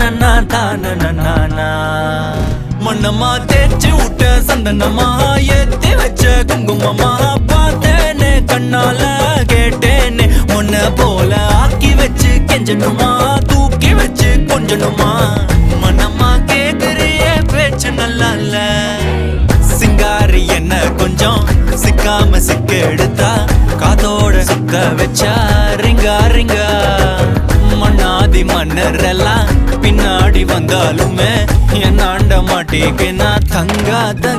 தானனா தானனா மண்ணம்மா தேய்ச்சி விட்ட சந்தனமா ஏத்தி வச்ச குங்குமமா பார்த்தேனே கண்ணால கேட்டேனே உன்ன போல ஆக்கி வச்சு கெஞ்சணுமா தூக்கி வச்சு கொஞ்சணுமா மண்ணம்மா கேக்குறிய பேச்சு நல்லா இல்ல சிங்காரி என்ன கொஞ்சம் சிக்காம சிக்க எடுத்தா காதோட சுத்த வச்சா ரிங்கா ரிங்கா மண்ணாதி மன்னர் எல்லாம் பின்னாடி வந்தாலுமே என் ஆண்ட மாட்டேக்கு நான் தங்கா தங்க